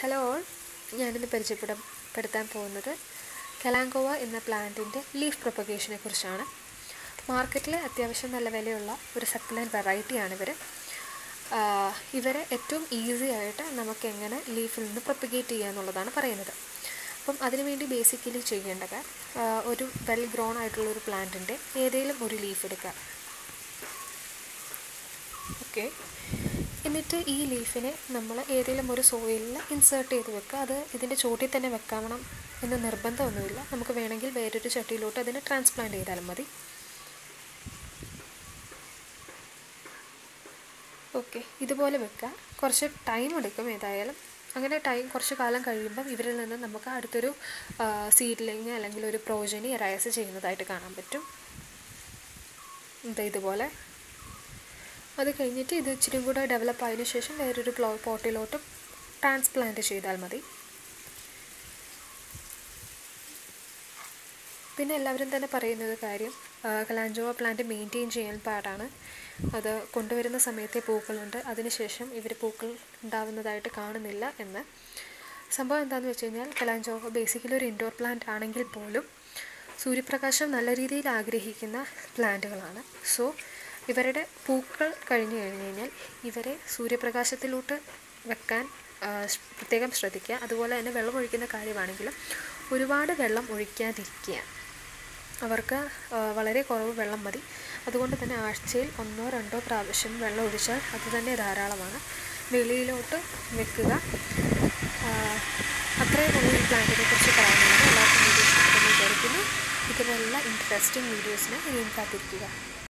hello all ഞാനിന്ന് പരിചയപ്പെടാൻ പെടുത്താൻ പോകുന്നത് കലാങ്കോവ എന്ന പ്ലാന്റിൻ്റെ ലീഫ് പ്രൊപ്പഗേഷനെ കുറിച്ചാണ് മാർക്കറ്റിൽ അത്യാവശ്യം നല്ല വിലയുള്ള ഒരു സക്കുലൻറ്റ് വെറൈറ്റിയാണ് ഇവർ ഇവരെ ഏറ്റവും ഈസി ആയിട്ട് നമുക്ക് എങ്ങനെ ലീഫിൽ നിന്ന് പ്രൊപ്പഗേറ്റ് ചെയ്യുക എന്നുള്ളതാണ് പറയുന്നത് അപ്പം അതിനുവേണ്ടി ബേസിക്കലി ചെയ്യേണ്ടത് ആ, ഒരു വെൽ ഗ്രോൺ ആയിട്ടുള്ള ഒരു പ്ലാന്റിൻ്റെ ഏതെങ്കിലും ഒരു ലീഫ് എടുക്കുക ഓക്കെ എന്നിട്ട് ഈ ലീഫിനെ നമ്മൾ ഏതെങ്കിലും ഒരു സോയിലിൽ ഇൻസേർട്ട് ചെയ്ത് വെക്കുക അത് ഇതിൻ്റെ ചോട്ടിൽ തന്നെ വെക്കണം എന്ന് നിർബന്ധമൊന്നുമില്ല നമുക്ക് വേണമെങ്കിൽ വേറൊരു ചട്ടിയിലോട്ട് അതിനെ ട്രാൻസ്പ്ലാന്റ് ചെയ്താലും മതി ഓക്കെ ഇതുപോലെ വെക്കുക കുറച്ച് ടൈം എടുക്കും ഏതായാലും അങ്ങനെ ടൈം കുറച്ച് കാലം കഴിയുമ്പം ഇവരിൽ നിന്ന് നമുക്ക് അടുത്തൊരു സീഡ്ലിങ് അല്ലെങ്കിൽ ഒരു പ്രോജനി റൈസ് ചെയ്യുന്നതായിട്ട് കാണാൻ പറ്റും എന്താ ഇതുപോലെ അത് കഴിഞ്ഞിട്ട് ഇത് ഇച്ചിരി കൂടെ ഡെവലപ്പ് ആയതിനു ശേഷം വേറൊരു പ്ലോ പോട്ടിലോട്ട് ട്രാൻസ്പ്ലാന്റ് ചെയ്താൽ മതി പിന്നെ എല്ലാവരും തന്നെ പറയുന്നത് കാര്യം കലാഞ്ചോവ പ്ലാന്റ് മെയിൻറ്റെയിൻ ചെയ്യാൻ പാടാണ് അത് കൊണ്ടുവരുന്ന സമയത്തെ പൂക്കളുണ്ട് അതിനുശേഷം ഇവർ പൂക്കൾ ഉണ്ടാവുന്നതായിട്ട് കാണുന്നില്ല എന്ന് സംഭവം എന്താണെന്ന് വെച്ച് കഴിഞ്ഞാൽ കലാഞ്ചോവ ബേസിക്കലി ഒരു ഇൻഡോർ പ്ലാന്റ് ആണെങ്കിൽ പോലും സൂര്യപ്രകാശം നല്ല രീതിയിൽ ആഗ്രഹിക്കുന്ന പ്ലാന്റുകളാണ് സോ ഇവരുടെ പൂക്കൾ കഴിഞ്ഞു കഴിഞ്ഞ് കഴിഞ്ഞാൽ ഇവരെ സൂര്യപ്രകാശത്തിലോട്ട് വെക്കാൻ ആ, സ് പ്രത്യേകം ശ്രദ്ധിക്കുക അതുപോലെ തന്നെ വെള്ളം ഒഴിക്കുന്ന കാര്യമാണെങ്കിലും ഒരുപാട് വെള്ളം ഒഴിക്കാതിരിക്കുക അവർക്ക് ആ, വളരെ കുറവ് വെള്ളം മതി അതുകൊണ്ട് തന്നെ ആഴ്ചയിൽ ഒന്നോ രണ്ടോ പ്രാവശ്യം വെള്ളം ഒഴിച്ചാൽ അത് തന്നെ ധാരാളമാണ് വെളിയിലോട്ട് വെക്കുക ആ, അത്രയും ഉള്ളൂ ഈ പ്ലാന്റിനെ കുറിച്ച് പറയാനുള്ളത് എല്ലാവർക്കും വീഡിയോ ഇഷ്ടപ്പെടുന്നു വിചാരിക്കുന്നു ഇതിനുള്ള ഇൻട്രസ്റ്റിംഗ് വീഡിയോസിന് ഇനിയും കാത്തിരിക്കുക